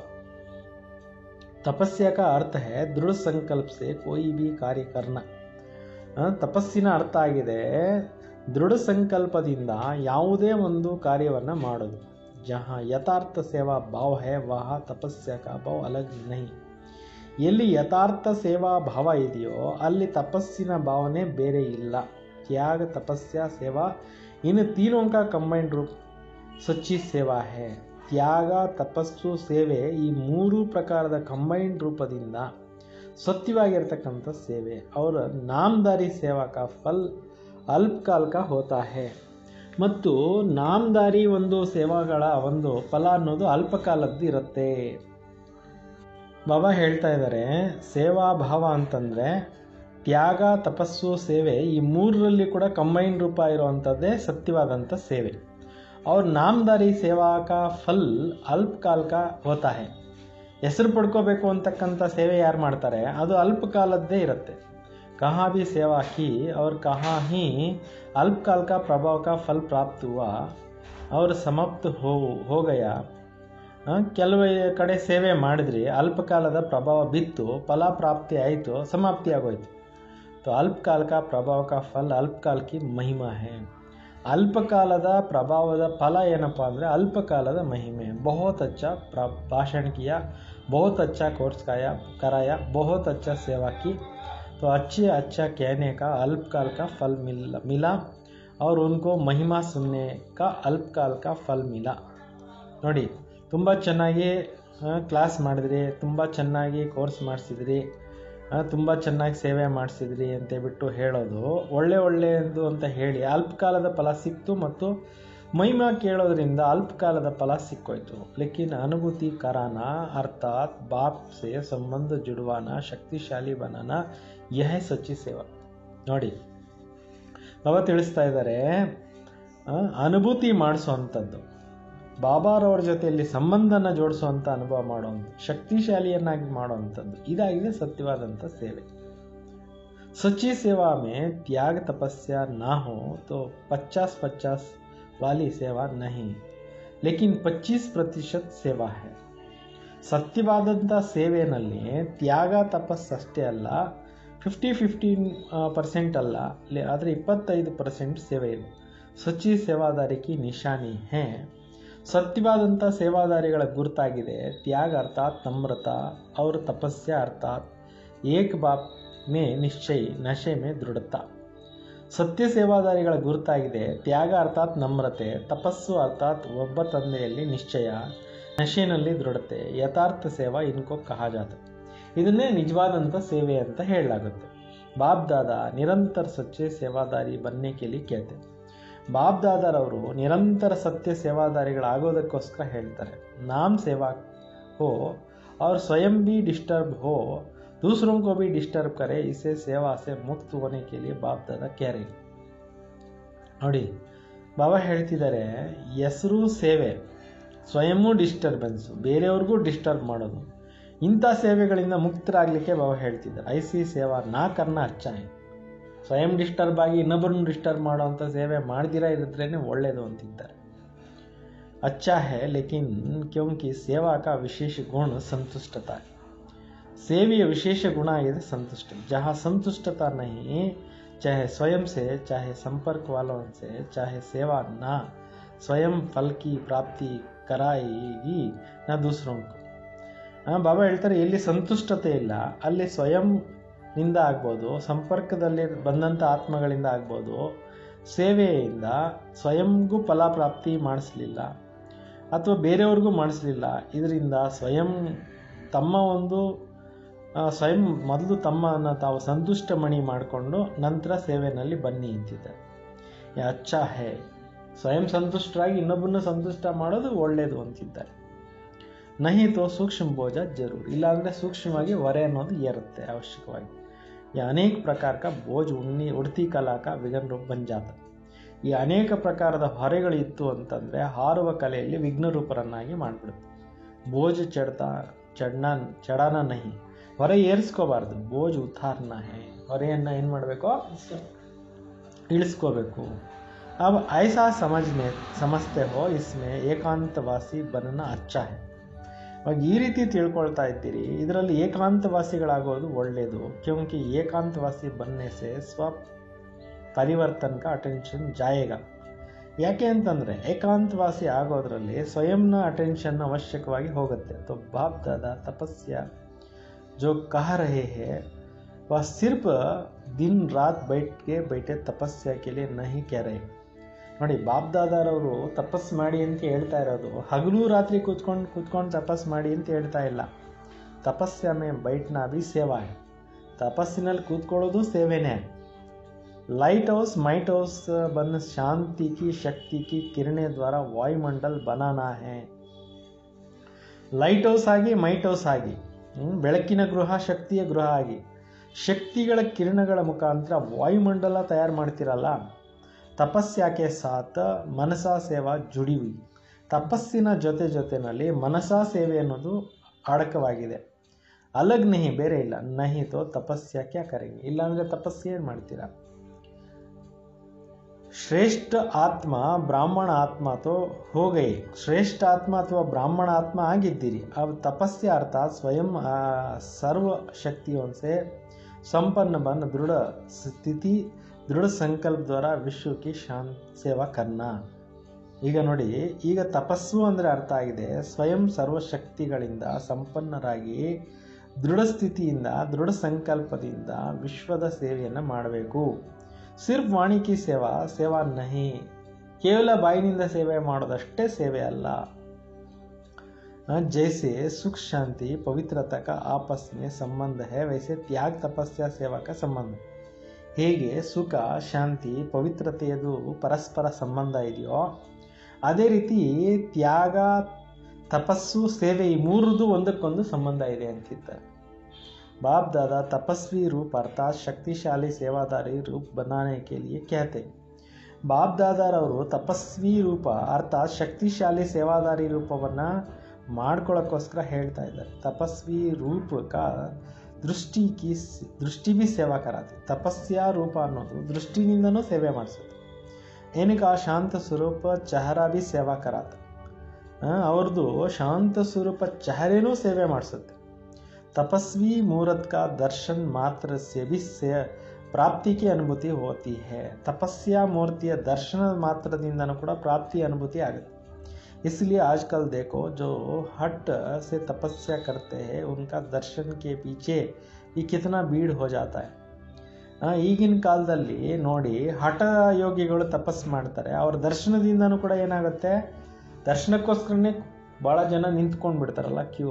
[SPEAKER 1] ತಪಸ್ಯ का अर्थ है दृढ़ संकल्प से कोई भी कार्य करना ಆ, ತಪಸ್ಸಿನ ಅರ್ಥ ಆಗಿದೆ ದೃಢ ಸಂಕಲ್ಪದಿಂದ ಯಾವುದೇ ಒಂದು ಕಾರ್ಯವನ್ನು ಮಾಡೋದು ಜಹ ಯಥಾರ್ಥ ಸೇವಾ ಭಾವ ಹೇ ವಹ ತಪಸ್ಯ ಕಾ ಭಾವ ಅಲಗ್ ನಹಿ ಎಲ್ಲಿ ಯಥಾರ್ಥ ಸೇವಾ ಭಾವ ಇದೆಯೋ ಅಲ್ಲಿ ತಪಸ್ಸಿನ ಭಾವನೆ ಬೇರೆ ಇಲ್ಲ ತ್ಯಾಗ ತಪಸ್ಯ ಸೇವಾ ಇನ್ನು ತೀನೋं का ಕಂಬೈಂಡ್ ರೂಪ್ ಸಚ್ಚಿ ಸೇವಾ ಹೇ ತ್ಯಾಗ ತಪಸ್ಸು ಸೇವೆ ಈ ಮೂರು ಪ್ರಕಾರದ ಕಂಬೈನ್ಡ್ ರೂಪದಿಂದ ಸತ್ಯವಾಗಿರ್ತಕ್ಕಂಥ ಸೇವೆ ಅವರ ನಾಮದಾರಿ ಸೇವಾ ಕಾ ಫಲ್ ಅಲ್ಪಕಾಲ ಕಾ ಹೋತಾ ಹೇ ಮತ್ತು ನಾಮದಾರಿ ಒಂದು ಸೇವಾಗಳ ಒಂದು ಫಲ ಅನ್ನೋದು ಅಲ್ಪಕಾಲದ್ದು ಇರುತ್ತೆ ಬಾಬಾ ಹೇಳ್ತಾ ಇದ್ದಾರೆ ಸೇವಾ ಭಾವ ಅಂತಂದರೆ ತ್ಯಾಗ ತಪಸ್ಸು ಸೇವೆ ಈ ಮೂರರಲ್ಲಿ ಕೂಡ ಕಂಬೈನ್ ರೂಪ ಇರುವಂಥದ್ದೇ ಸತ್ಯವಾದಂಥ ಸೇವೆ ಅವ್ರ ನಾಮದಾರಿ ಸೇವಾ ಕಾ ಫಲ್ ಅಲ್ಪಕಾಲ ಕಾ ಹೋತಾ ಹೇ ಹೆಸರು ಪಡ್ಕೋಬೇಕು ಅಂತಕ್ಕಂಥ ಸೇವೆ ಯಾರು ಮಾಡ್ತಾರೆ ಅದು ಅಲ್ಪಕಾಲದ್ದೇ ಇರುತ್ತೆ ಕಹಾ ಭಿ ಸೇವಾ ಕಿ ಅವ್ರ ಕಹಾ ಹಿ ಅಲ್ಪಕಾಲ ಕಾ ಪ್ರಭಾವ ಕಾ ಫಲ್ ಪ್ರಾಪ್ತ ಹುआ ಅವ್ರ ಸಮಾಪ್ತ ಹೋ ಹೋಗಯ ಕೆಲವು ಕಡೆ ಸೇವೆ ಮಾಡಿದ್ರಿ ಅಲ್ಪಕಾಲದ ಪ್ರಭಾವ ಬಿತ್ತು ಫಲಪ್ರಾಪ್ತಿ ಆಯಿತು ಸಮಾಪ್ತಿ ಆಗೋಯ್ತು तो ಅಲ್ಪಕಾಲ ಕಾ ಪ್ರಭಾವ ಕಾ ಫಲ್ ಅಲ್ಪಕಾಲ ಕಿ ಮಹಿಮಾ ಹೇ ಅಲ್ಪಕಾಲದ ಪ್ರಭಾವದ ಫಲ ಏನಪ್ಪ ಅಂದರೆ ಅಲ್ಪಕಾಲದ ಮಹಿಮೆ ಬಹುತ್ ಅಚ್ಚಾ ಪ್ರ ಭಾಷಣ ಕಿಯಾ बहुत अच्छा कोर्स काया कराया बहुत अच्छा सेवा की तो अच्छे अच्छा कहने का अल्पकाल का फल मिल मिला और उनको महिमा सुनने का अल्पकाल का फल मिला ನೋಡಿ ತುಂಬ ಚೆನ್ನಾಗಿ ಕ್ಲಾಸ್ ಮಾಡಿದ್ರಿ ತುಂಬ ಚೆನ್ನಾಗಿ ಕೋರ್ಸ್ ಮಾಡಿಸಿದ್ರಿ ತುಂಬ ಚೆನ್ನಾಗಿ ಸೇವೆ ಮಾಡಿಸಿದ್ರಿ ಅಂತೇಳ್ಬಿಟ್ಟು ಹೇಳೋದು ಒಳ್ಳೆ ಒಳ್ಳೆಯದು ಅಂತ ಹೇಳಿ ಅಲ್ಪಕಾಲದ ಫಲ ಸಿಕ್ತು ಮತ್ತು ಮಹಿಮಾ ಕೇಳೋದ್ರಿಂದ ಅಲ್ಪಕಾಲದ ಫಲ ಸಿಕ್ಕೋಯ್ತು ಲೇಕಿನ್ ಅನುಭೂತಿ ಕರಾನ ಅರ್ಥಾತ್ ಬಾಪ್ ಸೆ ಸಂಬಂಧ ಜುಡವಾನ ಶಕ್ತಿಶಾಲಿ ಬನಾನ ಯಹ ಸಚ್ಚಿ ಸೇವಾ ನೋಡಿ ಬಾಬಾ ತಿಳಿಸ್ತಾ ಇದ್ದಾರೆ ಆ, ಅನುಭೂತಿ ಮಾಡಿಸುವಂಥದ್ದು ಬಾಬಾರವ್ರ ಜೊತೆಯಲ್ಲಿ ಸಂಬಂಧನ ಜೋಡಿಸುವಂಥ ಅನುಭವ ಮಾಡುವಂಥ ಶಕ್ತಿಶಾಲಿಯನ್ನಾಗಿ ಮಾಡುವಂಥದ್ದು ಇದಾಗಿದೆ ಸತ್ಯವಾದಂಥ ಸೇವೆ सच्ची सेवा में त्याग तपस्या ना हो तो 50 50 वाली सेवा नहीं लेकिन 25 प्रतिशत ಸೇವಾ है ಸತ್ಯವಾದಂಥ ಸೇವೆಯಲ್ಲಿ ತ್ಯಾಗ ತಪಸ್ಸಷ್ಟೇ ಅಲ್ಲ ಫಿಫ್ಟಿ ಫಿಫ್ಟೀನ್ ಪರ್ಸೆಂಟ್ ಅಲ್ಲ ಲೆ- ಆದರೆ ಇಪ್ಪತ್ತೈದು ಪರ್ಸೆಂಟ್ ಸೇವೆ ಇದೆ ಸಚ್ಚಿ ಸೇವಾದಾರಿ ಕಿ ನಿಶಾನಿ ಹೇ ಸತ್ಯವಾದಂಥ ಸೇವಾದಾರಿಗಳ ಗುರುತಾಗಿದೆ ತ್ಯಾಗ ಅರ್ಥಾತ್ ನಮ್ರತ ಅವ್ರ ತಪಸ್ಯ ಅರ್ಥಾತ್ ಏಕ್ ಬಾಪ್ ಮೇ ನಿಶ್ಚಯ ನಶೆ ಮೇ ದೃಢತಾ ಸತ್ಯ ಸೇವಾದಾರಿಗಳ ಗುರುತಾಗಿದೆ ತ್ಯಾಗ ಅರ್ಥಾತ್ ನಮ್ರತೆ ತಪಸ್ಸು ಅರ್ಥಾತ್ ಒಬ್ಬ ತಂದೆಯಲ್ಲಿ ನಿಶ್ಚಯ ನಶೆನಲ್ಲಿ ದೃಢತೆ ಯಥಾರ್ಥ ಸೇವಾ ಇನ್ಕೋ ಕಹಾ ಜಾತ ಇದನ್ನೇ ನಿಜವಾದಂಥ ಸೇವೆ ಅಂತ ಹೇಳಲಾಗುತ್ತೆ ಬಾಬ್ ದಾದಾ ನಿರಂತರ ಸಚ್ಚೆ ಸೇವಾದಾರಿ ಬನ್ನೆ ಕೇಳಿ ಕೇಳ್ತೆ ಬಾಬ್ ದಾದಾರವರು ನಿರಂತರ ಸತ್ಯ ಸೇವಾದಾರಿಗಳಾಗೋದಕ್ಕೋಸ್ಕರ ಹೇಳ್ತಾರೆ ನಾಮ್ ಸೇವಾ हो और स्वयं भी डिस्टर्ब हो दूसरों को भी डिस्टर्ब करे इसे सेवा से मुक्त होने के लिए बाप दादा कह रहे ನೋಡಿ ಬಾಬಾ ಹೇಳ್ತಿದ್ದಾರೆ ಹೆಸರು ಸೇವೆ ಸ್ವಯಂವೂ ಡಿಸ್ಟರ್ಬೆನ್ಸು ಬೇರೆಯವ್ರಿಗೂ ಡಿಸ್ಟರ್ಬ್ ಮಾಡೋದು ಇಂಥ ಸೇವೆಗಳಿಂದ ಮುಕ್ತರಾಗಲಿಕ್ಕೆ ಬಾಬಾ ಹೇಳ್ತಿದ್ದಾರೆ ಐಸಿ ಸೇವಾ ನಾ ಕರ್ನ ಅಚ್ಚಾಯ ಸ್ವಯಂ ಡಿಸ್ಟರ್ಬ್ ಆಗಿ ಇನ್ನೊಬ್ಬರನ್ನು ಡಿಸ್ಟರ್ಬ್ ಮಾಡೋವಂಥ ಸೇವೆ ಮಾಡ್ದಿರಾ ಇರಿದ್ರೇ ಒಳ್ಳೆಯದು ಅಂತಿದ್ದಾರೆ अच्छा है लेकिन क्योंकि सेवा का विशेष गुण संतुष्टता है ಸೇವೆಯ ವಿಶೇಷ ಗುಣ ಆಗಿದೆ ಸಂತುಷ್ಟ जहाँ संतुष्टता नहीं चाहे स्वयं से चाहे संपर्क वालों से चाहे सेवा ना स्वयं फल की प्राप्ति कराएगी न दूसरों को ಆ, ಬಾಬಾ ಹೇಳ್ತಾರೆ ಎಲ್ಲಿ ಸಂತುಷ್ಟತೆ ಇಲ್ಲ ಅಲ್ಲಿ ಸ್ವಯಂ ನಿಂದ ಆಗ್ಬೋದು ಸಂಪರ್ಕದಲ್ಲಿ ಬಂದಂಥ ಆತ್ಮಗಳಿಂದ ಆಗ್ಬೋದು ಸೇವೆಯಿಂದ ಸ್ವಯಂಗೂ ಫಲಪ್ರಾಪ್ತಿ ಮಾಡಿಸ್ಲಿಲ್ಲ ಅಥವಾ ಬೇರೆಯವ್ರಿಗೂ ಮಾಡಿಸ್ಲಿಲ್ಲ ಇದರಿಂದ ಸ್ವಯಂ ತಮ್ಮ ಒಂದು ಆ, ಸ್ವಯಂ ಮೊದಲು ತಮ್ಮನ್ನು ತಾವು ಸಂತುಷ್ಟ ಮಣಿ ಮಾಡಿಕೊಂಡು ನಂತರ ಸೇವೆಯಲ್ಲಿ ಬನ್ನಿ ಅಂತಿದ್ದಾರೆ ಯಾ ಅಚ್ಚಾ ಹೇ ಸ್ವಯಂ ಸಂತುಷ್ಟರಾಗಿ ಇನ್ನೊಬ್ಬರನ್ನ ಸಂತುಷ್ಟ ಮಾಡೋದು ಒಳ್ಳೆಯದು ಅಂತಿದ್ದಾರೆ ನಹಿ ತೋ ಸೂಕ್ಷ್ಮ ಬೋಜ ಜರೂರ್ ಇಲ್ಲಾಂದರೆ ಸೂಕ್ಷ್ಮವಾಗಿ ಹೊರೆ ಅನ್ನೋದು ಏರುತ್ತೆ ಅವಶ್ಯಕವಾಗಿ ಈ ಅನೇಕ ಪ್ರಕಾರಕ ಬೋಜ್ ಉಣ್ಣಿ ಉಡ್ತಿ ಕಲಾಕ ವಿಘ್ನ ರೂಪ ಬಂಜಾತ ಈ ಅನೇಕ ಪ್ರಕಾರದ ಹೊರೆಗಳು ಇತ್ತು ಅಂತಂದರೆ ಹಾರುವ ಕಲೆಯಲ್ಲಿ ವಿಘ್ನ ರೂಪರನ್ನಾಗಿ ಮಾಡಿಬಿಡುತ್ತೆ ಬೋಜ್ ಚಡ್ತಾ ಚಡ್ನ ಚಡಾನ ನಹಿ ಹೊರೆ ಏರಿಸ್ಕೋಬಾರ್ದು ಬೋಜ್ ಉತ್ತಾರನ ಹೇ ಹೊರೆಯನ್ನು ಏನು ಮಾಡಬೇಕು ಇಳಿಸ್ಕೋಬೇಕು अब ऐसा समझने समझते हो इसमें ಏಕಾಂತವಾಸಿ ಬನನ ಅಚ್ಚ है ಇವಾಗ ಈ ರೀತಿ ತಿಳ್ಕೊಳ್ತಾ ಇದ್ದೀರಿ ಇದರಲ್ಲಿ ಏಕಾಂತವಾಸಿಗಳಾಗೋದು ಒಳ್ಳೆಯದು ಕ್ಯೋಂಕಿ ಏಕಾಂತವಾಸಿ ಬನ್ನೆ ಸೆ ಸ್ವ ಪರಿವರ್ತನಕ ಅಟೆನ್ಷನ್ ಜಾಯೇಗ ಯಾಕೆ ಅಂತಂದರೆ ಏಕಾಂತವಾಸಿ ಆಗೋದ್ರಲ್ಲಿ ಸ್ವಯಂನ ಅಟೆನ್ಷನ್ ಅವಶ್ಯಕವಾಗಿ ಹೋಗುತ್ತೆ तो बाप दादा तपस्या जो कह रहे हैं वह सिर्फ दिन रात बैठ के बैठे तपस्या के लिए नहीं कह रहे ನೋಡಿ ಬಾಪ್ ದಾದಾರವರು ತಪಸ್ ಮಾಡಿ ಅಂತ ಹೇಳ್ತಾ ಇರೋದು ಹಗಲು ರಾತ್ರಿ ಕೂತ್ಕೊಂಡು ಕೂತ್ಕೊಂಡು ತಪಸ್ ಮಾಡಿ ಅಂತ ಹೇಳ್ತಾ ಇಲ್ಲ ತಪಸ್ಯ ಮೇ ಬೈಟ್ನ ಬಿ ಸೇವಾ है ತಪಸ್ಸಿನಲ್ಲಿ ಕೂತ್ಕೊಳ್ಳೋದು ಸೇವೆನೇ लाइट हाउस माइट हाउस बन शांति की शक्ति की किरणें द्वारा वायुमंडल बनाना है ಲೈಟ್ ಹೌಸ್ ಆಗಿ ಮೈಟ್ ಹೌಸ್ ಆಗಿ ಹ್ಮ್, ಬೆಳಕಿನ ಗೃಹ ಶಕ್ತಿಯ ಗೃಹ ಆಗಿ ಶಕ್ತಿಗಳ ಕಿರಣಗಳ ಮುಖಾಂತರ ವಾಯುಮಂಡಲ ತಯಾರು ಮಾಡ್ತಿರಲ್ಲ ತಪಸ್ಯಾಕೆ ಸಾಥ ಮನಸಾ ಸೇವಾ ಜುಡಿ ಹುಯಿ ತಪಸ್ಸಿನ ಜೊತೆ ಜೊತೆನಲ್ಲಿ ಮನಸಾ ಸೇವೆ ಅನ್ನೋದು ಅಡಕವಾಗಿದೆ ಅಲಗ್ ನಹಿ ಬೇರೆ ಇಲ್ಲ ನಹಿ ತೋ ತಪಸ್ಯ ಕ್ಯಾ ಕರೆಂಗೆ ಇಲ್ಲಾಂದರೆ ತಪಸ್ಸು ಏನು ಮಾಡ್ತೀರಾ ಶ್ರೇಷ್ಠ ಆತ್ಮ ಬ್ರಾಹ್ಮಣ ಆತ್ಮ ತೋ ಹೋ ಗೈ ಶ್ರೇಷ್ಠ ಆತ್ಮ ಅಥವಾ ಬ್ರಾಹ್ಮಣ ಆತ್ಮ ಆಗಿದ್ದೀರಿ अब तपस्या अर्थात स्वयं आ, सर्व शक्तियों से संपन्न बन दृढ़ स्थिति ದೃಢ ಸಂಕಲ್ಪ ದ್ವಾರ ವಿಶ್ವಕ್ಕೆ ಶಾಂತ ಸೇವಾ ಕರ್ನ ಈಗ ನೋಡಿ ಈಗ ತಪಸ್ಸು ಅಂದರೆ ಅರ್ಥ ಆಗಿದೆ ಸ್ವಯಂ ಸರ್ವಶಕ್ತಿಗಳಿಂದ ಸಂಪನ್ನರಾಗಿ ದೃಢ ಸ್ಥಿತಿಯಿಂದ ದೃಢ ಸಂಕಲ್ಪದಿಂದ ವಿಶ್ವದ ಸೇವೆಯನ್ನು ಮಾಡಬೇಕು ಸಿರ್ಫ್ ವಾಣಿಕಿ ಸೇವಾ ಸೇವಾ ನಹಿ ಕೇವಲ ಬಾಯಿನಿಂದ ಸೇವೆ ಮಾಡೋದಷ್ಟೇ ಸೇವೆ ಅಲ್ಲ जैसे सुख शांति पवित्रता का आपस में संबंध है वैसे त्याग तपस्या सेवा का संबंध ಹೇಗೆ ಸುಖ ಶಾಂತಿ ಪವಿತ್ರತೆಯದು ಪರಸ್ಪರ ಸಂಬಂಧ ಇದೆಯೋ ಅದೇ ರೀತಿ ತ್ಯಾಗ ತಪಸ್ಸು ಸೇವೆ ಈ ಮೂರದು ಒಂದಕ್ಕೊಂದು ಸಂಬಂಧ ಇದೆ ಅಂತಿದ್ದಾರೆ बाप दादा तपस्वी रूप अर्थात शक्तिशाली सेवादारी रूप बनाने के लिए कहते ಬಾಪ್ ದಾದಾರವರು ತಪಸ್ವಿ ರೂಪ ಅರ್ಥಾತ್ ಶಕ್ತಿಶಾಲಿ ಸೇವಾದಾರಿ ರೂಪವನ್ನು ಮಾಡ್ಕೊಳ್ಳೋಕ್ಕೋಸ್ಕರ ಹೇಳ್ತಾ ಇದ್ದಾರೆ ತಪಸ್ವಿ ರೂಪ ಕಾ ದೃಷ್ಟಿ ಕಿ ದೃಷ್ಟಿ ಬಿ ಸೇವಾ ಕರಾತಿ ತಪಸ್ಯ ರೂಪ ಅನ್ನೋದು ದೃಷ್ಟಿನಿಂದನೂ ಸೇವೆ ಮಾಡಿಸುತ್ತೆ ಏನಕ್ಕೆ ಆ ಶಾಂತ ಸ್ವರೂಪ ಚಹರಾ ಬಿ ಸೇವಾ ಕರಾತ ಅವ್ರದ್ದು ಶಾಂತ ಸ್ವರೂಪ ಚಹರೆನೂ ಸೇವೆ ಮಾಡಿಸುತ್ತೆ ತಪಸ್ವಿ ಮೂರತ್ ಕಾ ದರ್ಶನ್ ಮಾತ್ರ से भी से ಪ್ರಾಪ್ತಿ ಕಿ ಅನುಭೂತಿ ಹೋತಿ ಹೇ ತಪಸ್ಯ ಮೂರ್ತಿಯ ದರ್ಶನ ಮಾತ್ರದಿಂದನೂ ಕೂಡ ಪ್ರಾಪ್ತಿ ಅನುಭೂತಿ ಆಗುತ್ತೆ इसलिए आजकल देखो जो हट से तपस्या करते हैं उनका दर्शन के पीछे ये कितना भीड़ हो जाता है ಆ, ಈಗಿನ ಕಾಲದಲ್ಲಿ ನೋಡಿ ಹಠ ಯೋಗಿಗಳು ತಪಸ್ಸು ಮಾಡ್ತಾರೆ ಅವ್ರ ದರ್ಶನದಿಂದನೂ ಕೂಡ ಏನಾಗುತ್ತೆ ದರ್ಶನಕ್ಕೋಸ್ಕರನೇ ಭಾಳ ಜನ ನಿಂತ್ಕೊಂಡು ಬಿಡ್ತಾರಲ್ಲ ಕ್ಯೂ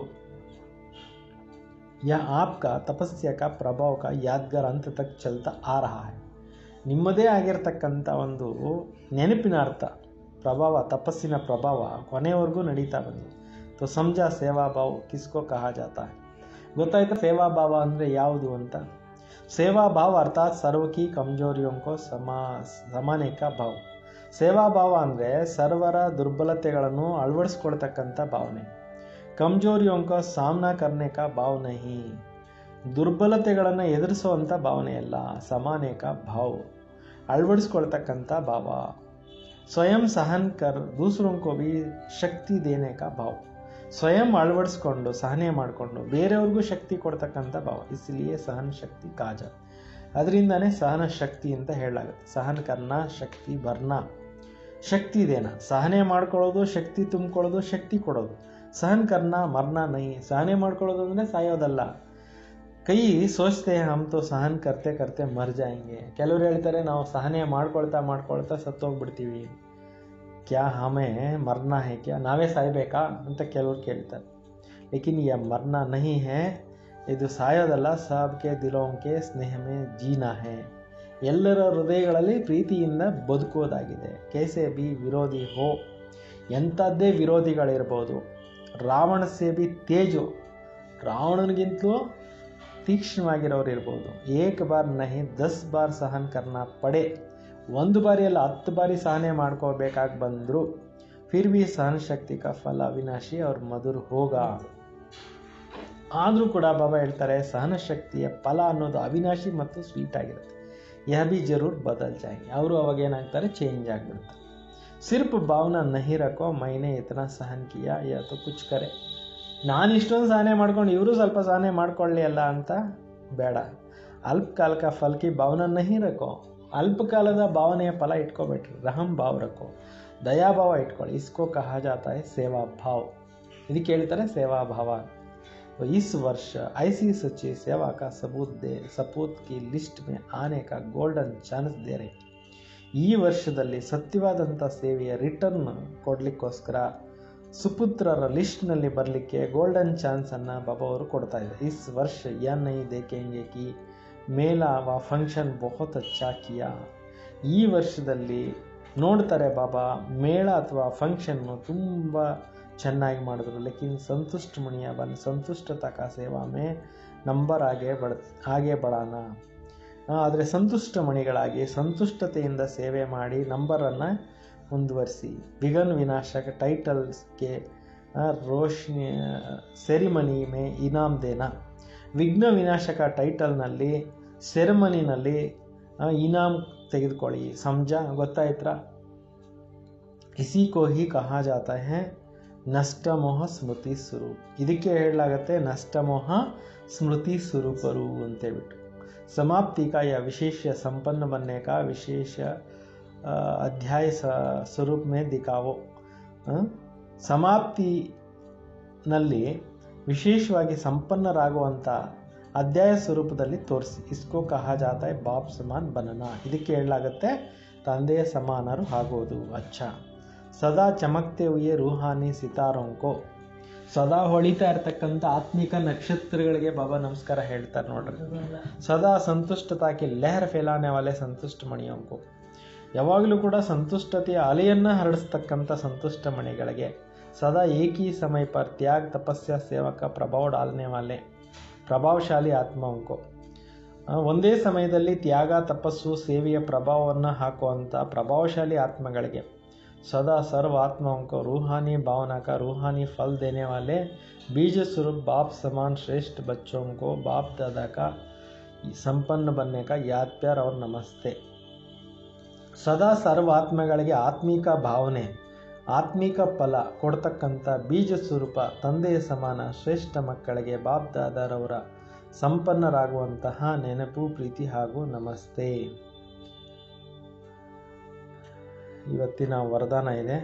[SPEAKER 1] यह आपका तपस्या का प्रभाव का यादगार अंत तक चलता आ रहा है ನಿಮ್ಮದೇ ಆಗಿರ್ತಕ್ಕಂಥ ಒಂದು ನೆನಪಿನ ಅರ್ಥ ಪ್ರಭಾವ ತಪಸ್ಸಿನ ಪ್ರಭಾವ ಕೊನೆವರೆಗೂ ನಡೀತಾ ಬಂದಿದೆ ತೋ ಸಮಜ ಸೇವಾ ಭಾವ ಕಿಸ್ಕೋ ಕಹ ಜಾತ ಹೈ ಗೊತ್ತಾಯ್ತಾ ಸೇವಾ ಭಾವ ಅಂದರೆ ಯಾವುದು ಅಂತ ಸೇವಾ ಭಾವ ಅರ್ಥಾತ್ ಸರ್ವಕಿ ಕಮಜೋರಿಯಂಕೋ ಸಮಾ ಸಮಾನೆ ಕಾ ಭಾವ ಸೇವಾ ಭಾವ ಅಂದರೆ ಸರ್ವರ ದುರ್ಬಲತೆಗಳನ್ನು ಅಳವಡಿಸ್ಕೊಳ್ತಕ್ಕಂಥ ಭಾವನೆ ಕಮ್ಜೋರಿಯೋಂ ಕಾ ಸಾಮ್ನಾ ಕರ್ನೆ ಕಾ ಭಾವ್ ನಹಿ ದುರ್ಬಲತೆಗಳನ್ನು ಎದುರಿಸುವಂಥ ಭಾವನೆ ಅಲ್ಲ ಸಮಾನೆ ಕಾ ಭಾವ್ ಅಳವಡಿಸ್ಕೊಳ್ತಕ್ಕಂಥ ಭಾವ ಸ್ವಯಂ ಸಹನ್ ಕರ್ ದೂಸರೋं को भी ಶಕ್ತಿ ದೇನೆ ಕಾ ಭಾವ್ ಸ್ವಯಂ ಅಳವಡಿಸ್ಕೊಂಡು ಸಹನೆ ಮಾಡಿಕೊಂಡು ಬೇರೆಯವ್ರಿಗೂ ಶಕ್ತಿ ಕೊಡ್ತಕ್ಕಂಥ ಭಾವ ಇಸ್ಲಿಯೇ ಸಹನ ಶಕ್ತಿ ಕಾಜ ಅದರಿಂದನೇ ಸಹನ ಶಕ್ತಿ ಅಂತ ಹೇಳಲಾಗುತ್ತೆ ಸಹನ ಕರ್ನ ಶಕ್ತಿ ಬರ್ನ ಶಕ್ತಿ ದೇನ ಸಹನೆ ಮಾಡ್ಕೊಳ್ಳೋದು ಶಕ್ತಿ ತುಂಬಿಕೊಳ್ಳೋದು ಶಕ್ತಿ ಕೊಡೋದು सहन करना मरना नहीं सहने ಮಾಡ್ಕೊಳ್ಳೋದು ಅಂದರೆ ಸಾಯೋದಲ್ಲ ಕೈ ಸೋಚ್ತೆ ಹಮ್ ತೋ ಸಹನ್ ಕರ್ತೆ ಕರ್ತೆ ಮರ್ ಜಾಯಂಗೆ ಕೆಲವ್ರು ಹೇಳ್ತಾರೆ ನಾವು ಸಹನೆ ಮಾಡ್ಕೊಳ್ತಾ ಮಾಡ್ಕೊಳ್ತಾ ಸತ್ತೋಗ್ಬಿಡ್ತೀವಿ ಕ್ಯಾ ಹಮೆ ಮರ್ನಾ ಹೇ ಕ್ಯಾ ನಾವೇ ಸಾಯ್ಬೇಕಾ ಅಂತ ಕೆಲವ್ರು ಕೇಳ್ತಾರೆ ಲೇಕಿನ್ ಯ ಮರ್ನಾ ನಹಿ ಹೇ ಇದು ಸಾಯೋದಲ್ಲ ಸಾಬ್ಕೆ ದಿಲೋಂಕೆ ಸ್ನೇಹಮೇ ಜೀನಾ ಹೇ ಎಲ್ಲರ ಹೃದಯಗಳಲ್ಲಿ ಪ್ರೀತಿಯಿಂದ ಬದುಕೋದಾಗಿದೆ ಕೇಸೆ ಬಿ ವಿರೋಧಿ ಹೋ ಎಂಥದ್ದೇ ವಿರೋಧಿಗಳಿರ್ಬೋದು ರಾವಣ ಸೇಬಿ ತೇಜು ರಾವಣನಿಗಿಂತಲೂ ತೀಕ್ಷ್ಣವಾಗಿರೋರು ಇರ್ಬೋದು ಏಕ್ ಬಾರ್ ನಹಿ ದಸ್ ಬಾರ್ ಸಹನ್ ಕರ್ನ ಪಡೆ ಒಂದು ಬಾರಿ ಅಲ್ಲ ಹತ್ತು ಬಾರಿ ಸಹನೆ ಮಾಡ್ಕೋಬೇಕಾಗಿ ಬಂದರು ಫಿರ್ ಬಿ ಸಹನ ಶಕ್ತಿ ಕಾ ಫಲ ಅವಿನಾಶಿ ಅವ್ರ ಮಧುರ್ ಹೋಗ ಆದರೂ ಕೂಡ ಬಾಬಾ ಹೇಳ್ತಾರೆ ಸಹನ ಶಕ್ತಿಯ ಫಲ ಅನ್ನೋದು ಅವಿನಾಶಿ ಮತ್ತು ಸ್ವೀಟ್ ಆಗಿರುತ್ತೆ ಯಹ ಬಿ ಜರೂರ್ ಬದಲ್ ಜಾಯಂಗೆ ಅವರು ಅವಾಗ ಏನಾಗ್ತಾರೆ ಚೇಂಜ್ ಆಗಿಬಿಡ್ತಾರೆ सिर्फ भावना नहीं रखो मैंने इतना सहन किया या तो कुछ करे ನಾನು ಇಷ್ಟೊಂದು ಸಹನೆ ಮಾಡ್ಕೊಂಡು ಇವರು ಸ್ವಲ್ಪ ಸಹನೆ ಮಾಡ್ಕೊಳ್ಳಿ ಅಲ್ಲ ಅಂತ ಬೇಡ ಅಲ್ಪಕಾಲಕ ಫಲಕಿ ಭಾವನಾ ನಹಿ ರಕೋ ಅಲ್ಪಕಾಲದ ಭಾವನೆಯ ಫಲ ಇಟ್ಕೋಬೇಡ್ರಿ ರಹಂ ಭಾವ್ ರಕೋ ದಯಾಭಾವ ಇಟ್ಕೊಳ್ಳಿ ಇಸ್ಕೋ ಕಹ ಜಾತ ಹೈ ಸೇವಾ ಭಾವ್ ಇದಕ್ಕೆ ಹೇಳ್ತಾರೆ ಸೇವಾ ಭಾವ तो इस वर्ष ऐसी सच्ची सेवा का सबूत दे सपूत की लिस्ट में आने का गोल्डन चांस दे रहे ಈ ವರ್ಷದಲ್ಲಿ ಸತ್ಯವಾದಂಥ ಸೇವೆಯ ರಿಟರ್ನ್ ಕೊಡಲಿಕ್ಕೋಸ್ಕರ ಸುಪುತ್ರರ ಲಿಸ್ಟ್ನಲ್ಲಿ ಬರಲಿಕ್ಕೆ ಗೋಲ್ಡನ್ ಚಾನ್ಸನ್ನು ಬಾಬಾ ಅವರು ಕೊಡ್ತಾ ಇದ್ದಾರೆ ಇಸ್ ವರ್ಷ ಯಾ ನೈ ದೇಖೆಂಗೆ ಕಿ ಮೇಲಾ ವ ಫಂಕ್ಷನ್ ಬಹುತ್ ಅಚ್ಚಾ ಕಿಯಾ ಈ ವರ್ಷದಲ್ಲಿ ನೋಡ್ತಾರೆ ಬಾಬಾ ಮೇಳ ಅಥವಾ ಫಂಕ್ಷನ್ನು ತುಂಬ ಚೆನ್ನಾಗಿ ಮಾಡಿದ್ರು ಲೇಕಿನ್ ಸಂತುಷ್ಟ ಮುನಿಯ ಬನ್ ಸಂತುಷ್ಟತಾ ಕಾ ಸೇವಾ ಮೇ ನಂಬರ್ ಆಗೆ ಬಡ ಹಾಗೆ ಬಡಾನ ಆದರೆ ಸಂತುಷ್ಟ ಮಣಿಗಳಾಗಿ ಸಂತುಷ್ಟತೆಯಿಂದ ಸೇವೆ ಮಾಡಿ ನಂಬರನ್ನು ಮುಂದುವರಿಸಿ ವಿಘನ್ ವಿನಾಶಕ ಟೈಟಲ್ಸ್ಗೆ ರೋಶ್ನಿ ಸೆರಿಮನಿ ಮೇ ಇನಾಮ್ ದೇನ ವಿಘ್ನ ವಿನಾಶಕ ಟೈಟಲ್ನಲ್ಲಿ ಸೆರೆಮನಿನಲ್ಲಿ ಇನಾಮ್ ತೆಗೆದುಕೊಳ್ಳಿ ಸಮಜ ಗೊತ್ತಾಯ್ತಾ ಇಸಿ ಕೋ ಹಿ ಕಹಾ ಜಾತ ಹೇ ನಷ್ಟಮೋಹ ಸ್ಮೃತಿ ಸ್ವರೂಪ್ ಇದಕ್ಕೆ ಹೇಳಲಾಗತ್ತೆ ನಷ್ಟಮೋಹ ಸ್ಮೃತಿ ಸ್ವರೂಪರು ಅಂತೇಳ್ಬಿಟ್ಟು समाप्ति का या विशेष संपन्न बनने का विशेष अध्याय स्वरूप में दिखावो ಸಮಾಪ್ತಿನಲ್ಲಿ ವಿಶೇಷವಾಗಿ ಸಂಪನ್ನರಾಗುವಂಥ ಅಧ್ಯಾಯ ಸ್ವರೂಪದಲ್ಲಿ ತೋರಿಸಿ ಇಸ್ಕೋ ಕಹ ಜಾತ ಬಾಪ್ ಸಮಾನ್ ಬನನ ಇದಕ್ಕೆ ಹೇಳಲಾಗುತ್ತೆ ತಂದೆಯ ಸಮಾನರು ಆಗೋದು ಅಚ್ಚ ಸದಾ ಚಮಕ್ತೆ ಹುಯೇ ರೂಹಾನಿ ಸಿತಾರೋಂಕೋ ಸದಾ ಹೊಳಿತಾ ಇರ್ತಕ್ಕಂಥ ಆತ್ಮಿಕ ನಕ್ಷತ್ರಗಳಿಗೆ ಬಾಬಾ ನಮಸ್ಕಾರ ಹೇಳ್ತಾರೆ ನೋಡ್ರಿ ಸದಾ ಸಂತುಷ್ಟತಾಕಿ ಲೆಹರ್ ಫೇಲಾನೆ ವಾಲೆ ಸಂತುಷ್ಟ ಮಣಿಯಂಕು ಯಾವಾಗಲೂ ಕೂಡ ಸಂತುಷ್ಟತೆಯ ಅಲೆಯನ್ನು ಹರಡಿಸ್ತಕ್ಕಂಥ ಸಂತುಷ್ಟ ಮಣಿಗಳಿಗೆ ಸದಾ ಏಕಿ ಸಮಯ ಪರ್ ತ್ಯಾಗ್ ತಪಸ್ಯ ಸೇವಕ ಪ್ರಭಾವ ಡಾಲ್ನೆ ವಾಲೆ ಪ್ರಭಾವಶಾಲಿ ಆತ್ಮವಂಕು ಆ, ಒಂದೇ ಸಮಯದಲ್ಲಿ ತ್ಯಾಗ ತಪಸ್ಸು ಸೇವೆಯ ಪ್ರಭಾವವನ್ನು ಹಾಕುವಂಥ ಪ್ರಭಾವಶಾಲಿ ಆತ್ಮಗಳಿಗೆ सदा सर्व आत्माओं को रूहानी भावना का रूहानी फल देने वाले बीज स्वरूप बाप समान श्रेष्ठ बच्चों को बाप दादा का संपन्न बनने का याद प्यार और नमस्ते ಸದಾ ಸರ್ವ ಆತ್ಮಗಳಿಗೆ ಆತ್ಮಿಕ ಭಾವನೆ ಆತ್ಮಿಕ ಫಲ ಕೊಡ್ತಕ್ಕಂಥ ಬೀಜ ಸ್ವರೂಪ ತಂದೆಯ ಸಮಾನ ಶ್ರೇಷ್ಠ ಮಕ್ಕಳಿಗೆ ಬಾಪ್ ದಾದಾರವರ ಸಂಪನ್ನರಾಗುವಂತಹ ನೆನಪು ಪ್ರೀತಿ ಹಾಗೂ ನಮಸ್ತೆ ಇವತ್ತಿನ वरदान ಇದೆ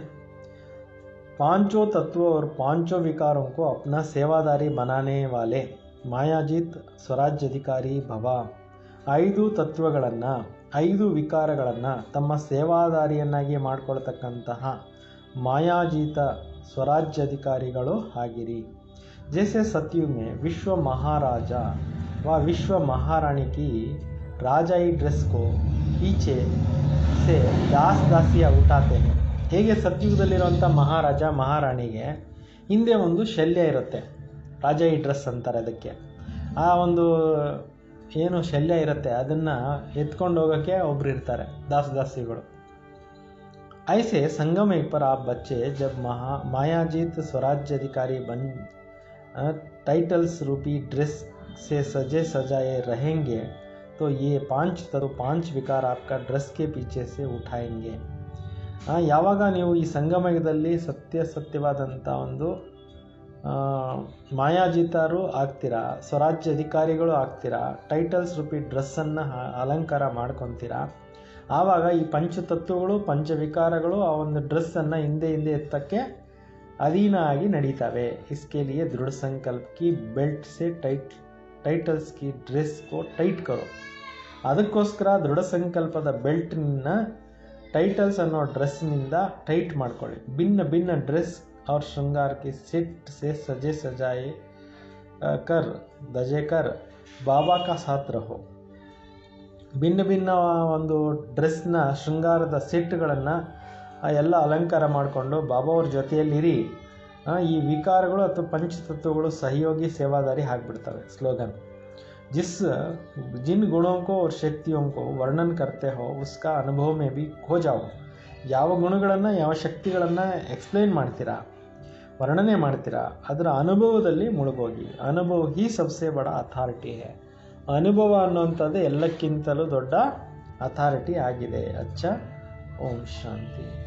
[SPEAKER 1] पांचों तत्वों और पांचों विकारों को अपना सेवादारी बनाने वाले ಮಾಯಾಜಿತ್ ಸ್ವರಾಜ್ಯಾಧಿಕಾರಿ ಭವ ಐದು ತತ್ವಗಳನ್ನು ಐದು ವಿಕಾರಗಳನ್ನು ತಮ್ಮ ಸೇವಾದಾರಿಯನ್ನಾಗಿ ಮಾಡಿಕೊಳ್ತಕ್ಕಂತಹ ಮಾಯಾಜೀತ ಸ್ವರಾಜ್ಯಾಧಿಕಾರಿಗಳು ಆಗಿರಿ जैसे सतयुग में विश्व महाराजा व विश्व महारानी की राजाई ड्रेस को पीछे से दास दासिಯ ಉಠಾತೆ हैं ಹೇಗೆ ಸತ್ಯುಗದಲ್ಲಿರುವಂಥ ಮಹಾರಾಜ ಮಹಾರಾಣಿಗೆ ಹಿಂದೆ ಒಂದು ಶಲ್ಯ ಇರುತ್ತೆ ರಾಜಾಯಿ ಡ್ರೆಸ್ ಅಂತಾರೆ ಅದಕ್ಕೆ ಆ ಒಂದು ಏನು ಶಲ್ಯ ಇರುತ್ತೆ ಅದನ್ನು ಎತ್ಕೊಂಡು ಹೋಗೋಕ್ಕೆ ಒಬ್ರು ಇರ್ತಾರೆ ದಾಸ ದಾಸಿಗಳು ऐसे संगम एक पर आप बच्चे जब महा मायाजीत स्वराज्याधिकारी बन अ, टाइटल्स रूपी ड्रेस से सजे सजाए रहेंगे तो ये पांच तरो पांच विकार आपका ड्रेस के पीछे से उठाएंगे ಆ, ಯಾವಾಗ ನೀವು ಈ ಸಂಗಮಯುಗದಲ್ಲಿ ಸತ್ಯ ಸತ್ಯವಾದಂಥ ಒಂದು ಆ, ಮಾಯಾಜಿತರು ಆಗ್ತೀರಾ ಸ್ವರಾಜ್ಯ ಅಧಿಕಾರಿಗಳು ಆಗ್ತೀರಾ ಟೈಟಲ್ಸ್ ರೂಪಿ ಡ್ರೆಸ್ಸನ್ನು ಅಲಂಕಾರ ಮಾಡ್ಕೊತೀರಾ ಆವಾಗ ಈ ಪಂಚತತ್ವಗಳು ಪಂಚವಿಕಾರಗಳು ಆ ಒಂದು ಡ್ರೆಸ್ಸನ್ನು ಹಿಂದೆ ಹಿಂದೆ ಎತ್ತಕ್ಕೆ ಅಧೀನ ಆಗಿ ನಡೀತವೆ इसके लिए दृढ़ संकल्प की बेल्ट से टाइट ಟೈಟಲ್ಸ್ ಕಿ ಡ್ರೆಸ್ ಕೋ ಟೈಟ್ ಕರೋ ಅದಕ್ಕೋಸ್ಕರ ದೃಢ ಸಂಕಲ್ಪದ ಬೆಲ್ಟ್ನ ಟೈಟಲ್ಸ್ ಅನ್ನೋ ಡ್ರೆಸ್ನಿಂದ ಟೈಟ್ ಮಾಡ್ಕೊಳ್ಳಿ ಭಿನ್ನ ಭಿನ್ನ ಡ್ರೆಸ್ और श्रृंगार के सेट से सजे सजाए अ, कर दजे कर बाबा का साथ रहो ಭಿನ್ನ ಭಿನ್ನ ಒಂದು ಡ್ರೆಸ್ನ ಶೃಂಗಾರದ ಸೆಟ್ಗಳನ್ನು ಎಲ್ಲ ಅಲಂಕಾರ ಮಾಡಿಕೊಂಡು ಬಾಬಾ ಅವ್ರ ಜೊತೆಯಲ್ಲಿರಿ ಆ, ಈ ವಿಕಾರಗಳು ಅಥವಾ ಪಂಚತತ್ವಗಳು ಸಹಯೋಗಿ ಸೇವಾದಾರಿ ಆಗಿಬಿಡ್ತವೆ ಸ್ಲೋಗನ್ जिस जिन गुणों को और शक्तियों को वर्णन करते हो उसका अनुभव में भी खो जाओ ಯಾವ ಗುಣಗಳನ್ನು ಯಾವ ಶಕ್ತಿಗಳನ್ನು ಎಕ್ಸ್ಪ್ಲೈನ್ ಮಾಡ್ತೀರಾ ವರ್ಣನೆ ಮಾಡ್ತೀರಾ ಅದರ ಅನುಭವದಲ್ಲಿ ಮುಳುಗೋಗಿ ಅನುಭವ ಹಿ ಸಬ್ಸೆ ಬಡ ಅಥಾರಿಟಿ ಹೇ ಅನುಭವ ಅನ್ನುವಂಥದ್ದು ಎಲ್ಲಕ್ಕಿಂತಲೂ ದೊಡ್ಡ ಅಥಾರಿಟಿ ಆಗಿದೆ ಅಚ್ಚ ಓಂ ಶಾಂತಿ